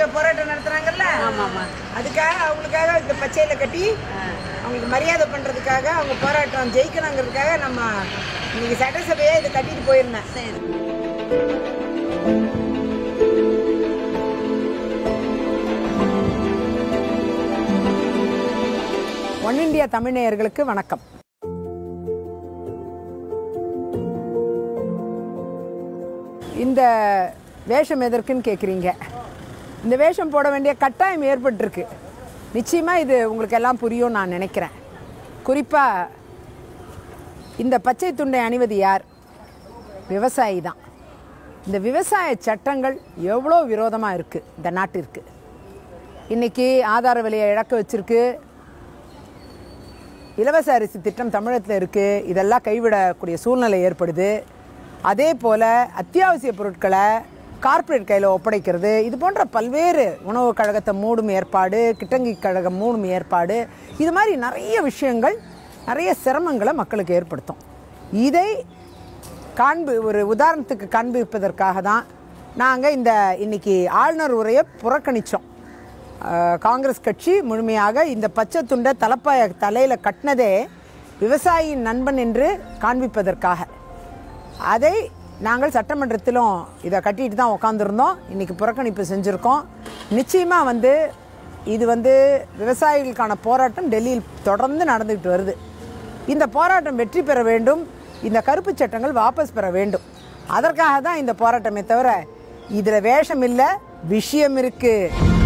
போராட்டம் நடத்துறாங்கல்ல அதுக்காக அவங்களுக்காக இந்த பச்சையில கட்டி அவங்களுக்கு மரியாதை பண்றதுக்காக அவங்க போராட்டம் ஜெயிக்கணுங்கிறதுக்காக நம்ம இன்னைக்கு சட்டசபையை இதை கட்டிட்டு போயிருந்தேன் சரி ஒன் இந்தியா தமிழ்நேயர்களுக்கு வணக்கம் இந்த வேஷம் எதற்குன்னு கேட்குறீங்க இந்த வேஷம் போட வேண்டிய கட்டாயம் ஏற்பட்டிருக்கு நிச்சயமாக இது உங்களுக்கு எல்லாம் புரியும் நான் நினைக்கிறேன் குறிப்பாக இந்த பச்சை துண்டை அணிவது யார் விவசாயி தான் இந்த விவசாய சட்டங்கள் எவ்வளோ விரோதமாக இருக்குது இந்த நாட்டிற்கு இன்னைக்கு ஆதார விலையை இழக்க வச்சிருக்கு இலவச அரிசி திட்டம் தமிழகத்தில் இருக்குது இதெல்லாம் கைவிடக்கூடிய சூழ்நிலை ஏற்படுது அதே போல் அத்தியாவசிய பொருட்களை கார்ப்பரேட் கையில் ஒப்படைக்கிறது இது போன்ற பல்வேறு உணவு கழகத்தை மூடும் ஏற்பாடு கிட்டங்கி கழகம் மூடும் ஏற்பாடு இது மாதிரி நிறைய விஷயங்கள் நிறைய சிரமங்களை மக்களுக்கு ஏற்படுத்தும் இதை காண்பு ஒரு உதாரணத்துக்கு காண்பிப்பதற்காக தான் நாங்கள் இந்த இன்னைக்கு ஆளுநர் உரையை புறக்கணித்தோம் அஹ், காங்கிரஸ் கட்சி முழுமையாக இந்த பச்சை துண்டை தலப்பாய தலையில் கட்டினதே விவசாயியின் நண்பன் என்று காண்பிப்பதற்காக அதை நாங்கள் சட்டமன்றத்திலும் இதை கட்டிட்டு தான் உட்காந்துருந்தோம் இன்னைக்கு புறக்கணிப்பு செஞ்சுருக்கோம் நிச்சயமாக வந்து இது வந்து விவசாயிகளுக்கான போராட்டம் டெல்லியில் தொடர்ந்து நடந்துக்கிட்டு வருது இந்த போராட்டம் வெற்றி பெற வேண்டும் இந்த கருப்பு சட்டங்கள் வாபஸ் பெற வேண்டும் அதற்காக தான் இந்த போராட்டமே தவிர இதில் வேஷம் இல்லை விஷயம் இருக்குது